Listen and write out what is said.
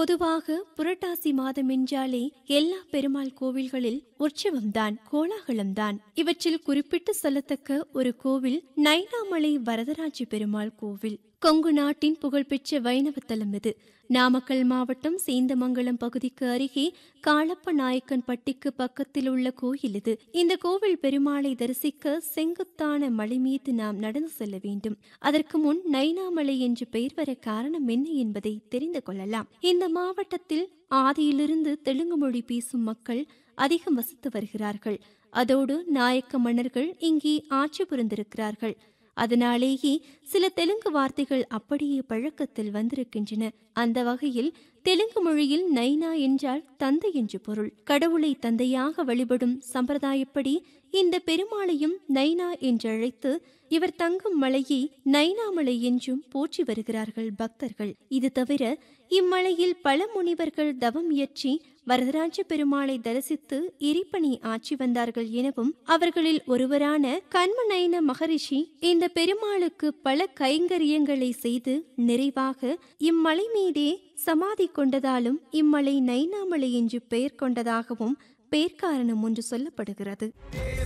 பொதுவாக புரட்டாசி மாதம் என்றாலே எல்லா பெருமாள் கோவில்களில் உற்சவம்தான் கோலாகலம்தான் இவற்றில் குறிப்பிட்டு சொல்லத்தக்க ஒரு கோவில் நைனாமலை வரதராஜ பெருமாள் கோவில் கொங்கு நாட்டின் புகழ்பெற்ற வைணவ தலம் இது நாமக்கல் மாவட்டம் சேந்தமங்கலம் பகுதிக்கு அருகே காளப்ப நாயக்கன் பட்டிக்கு பக்கத்தில் உள்ள கோயில் இது இந்த கோவில் பெருமாளை தரிசிக்க செங்குத்தான மலை மீது நாம் நடந்து செல்ல வேண்டும் அதற்கு முன் நைனாமலை என்று பெயர் வர காரணம் என்ன என்பதை தெரிந்து கொள்ளலாம் இந்த மாவட்டத்தில் ஆதியிலிருந்து தெலுங்கு மொழி பேசும் மக்கள் அதிகம் வசித்து வருகிறார்கள் அதோடு நாயக்க மன்னர்கள் இங்கே ஆட்சி புரிந்திருக்கிறார்கள் அதனாலேயே சில தெலுங்கு வார்த்தைகள் அப்படியே பழக்கத்தில் வந்திருக்கின்றன அந்த வகையில் தெலுங்கு மொழியில் நைனா என்றால் தந்தை என்று பொருள் கடவுளை தந்தையாக வழிபடும் சம்பிரதாயப்படி இந்த பெருமாளையும் நைனா என்று அழைத்து இவர் தங்கும் மலையை நைனாமலை என்றும் போற்றி வருகிறார்கள் பக்தர்கள் இது தவிர இம்மலையில் பல முனிவர்கள் தவம் இயற்றி வரதராஜ பெருமாளை தரிசித்து இரிப்பணி ஆட்சி வந்தார்கள் எனவும் அவர்களில் ஒருவரான கண்மநயன மகரிஷி இந்த பெருமாளுக்கு பல கைங்கரியங்களை செய்து நிறைவாக இம்மலை மீதே சமாதி கொண்டதாலும் இம்மலை நைனாமலை என்று பெயர் கொண்டதாகவும் பெயர்க்காரணம் ஒன்று சொல்லப்படுகிறது